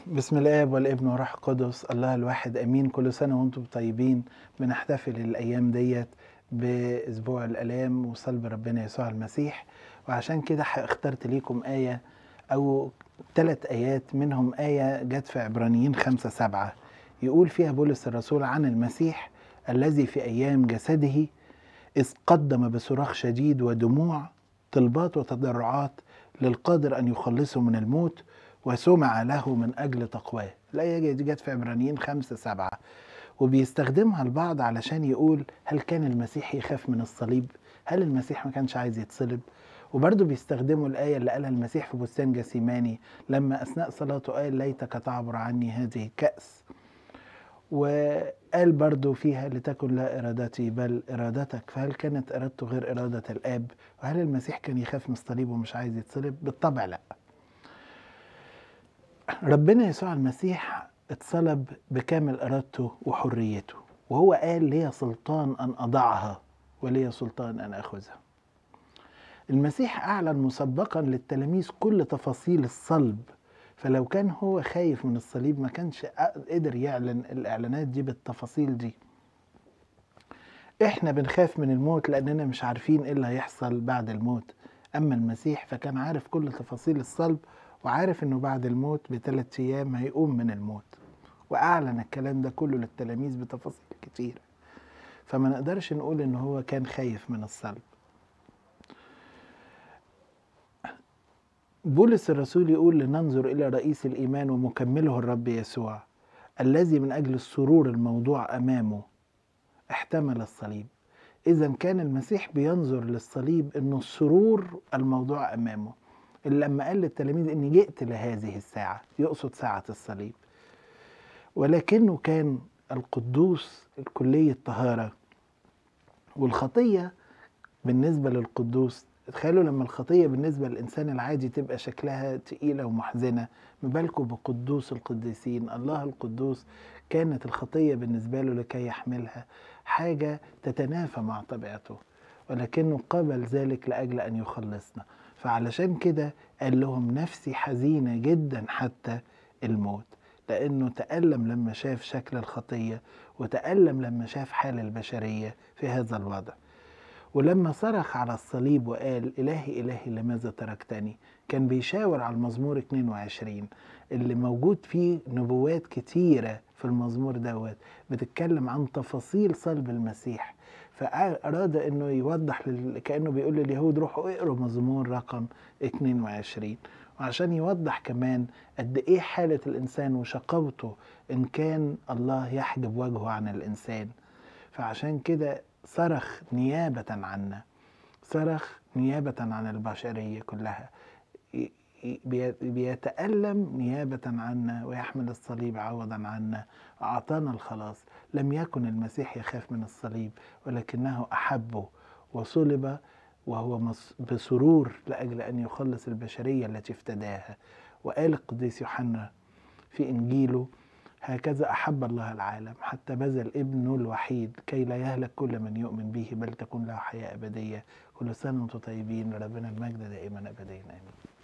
بسم الاب والابن والروح القدس الله الواحد امين كل سنه وانتم طيبين بنحتفل الايام ديت باسبوع الالام وصلب ربنا يسوع المسيح وعشان كده اخترت ليكم ايه او ثلاث ايات منهم ايه جت في عبرانيين خمسة سبعة يقول فيها بولس الرسول عن المسيح الذي في ايام جسده اذ قدم بصراخ شديد ودموع طلبات وتضرعات للقادر ان يخلصه من الموت وسمع له من أجل تقواه الآية دي جت في عبرانيين خمسة سبعة وبيستخدمها البعض علشان يقول هل كان المسيح يخاف من الصليب هل المسيح ما كانش عايز يتصلب وبرضه بيستخدموا الآية اللي قالها المسيح في بستان جسيماني لما أثناء صلاته قال ليتك تعبر عني هذه الكأس وقال برضو فيها لتكن لا إرادتي بل إرادتك فهل كانت إرادته غير إرادة الآب وهل المسيح كان يخاف من الصليب ومش عايز يتصلب بالطبع لأ ربنا يسوع المسيح اتصلب بكامل ارادته وحريته وهو قال لي سلطان ان اضعها ولي سلطان ان اخذها المسيح اعلن مسبقا للتلاميذ كل تفاصيل الصلب فلو كان هو خايف من الصليب ما كانش قدر يعلن الاعلانات دي بالتفاصيل دي احنا بنخاف من الموت لاننا مش عارفين ايه اللي هيحصل بعد الموت اما المسيح فكان عارف كل تفاصيل الصلب وعارف انه بعد الموت بثلاث ايام هيقوم من الموت واعلن الكلام ده كله للتلاميذ بتفاصيل كتيره فما نقدرش نقول ان هو كان خايف من الصلب بولس الرسول يقول لننظر الى رئيس الايمان ومكمله الرب يسوع الذي من اجل السرور الموضوع امامه احتمل الصليب اذا كان المسيح بينظر للصليب انه السرور الموضوع امامه اللي لما قال للتلاميذ اني جئت لهذه الساعه يقصد ساعه الصليب ولكنه كان القدوس الكليه الطهاره والخطيه بالنسبه للقدوس تخيلوا لما الخطيه بالنسبه للانسان العادي تبقى شكلها تقيله ومحزنه ما بالكم بقدوس القديسين الله القدوس كانت الخطيه بالنسبه له لكي يحملها حاجه تتنافى مع طبيعته ولكنه قبل ذلك لاجل ان يخلصنا فعلشان كده قال لهم نفسي حزينة جدا حتى الموت لأنه تألم لما شاف شكل الخطية وتألم لما شاف حال البشرية في هذا الوضع ولما صرخ على الصليب وقال إلهي إلهي لماذا تركتني كان بيشاور على المزمور 22 اللي موجود فيه نبوات كتيرة في المزمور دوت بتتكلم عن تفاصيل صلب المسيح فأراد أنه يوضح كأنه بيقول لليهود روحوا اقروا مزمور رقم 22 وعشان يوضح كمان قد إيه حالة الإنسان وشقاوته إن كان الله يحجب وجهه عن الإنسان فعشان كده صرخ نيابة عنا صرخ نيابة عن البشرية كلها بيتألم نيابة عنا ويحمل الصليب عوضا عنا أعطانا الخلاص لم يكن المسيح يخاف من الصليب ولكنه أحبه وصلب وهو بسرور لأجل أن يخلص البشرية التي افتداها وقال القديس يوحنا في إنجيله هكذا أحب الله العالم حتى بذل ابنه الوحيد كي لا يهلك كل من يؤمن به بل تكون له حياة أبدية كل سنة وأنتم طيبين ربنا المجد دائما أبديا آمين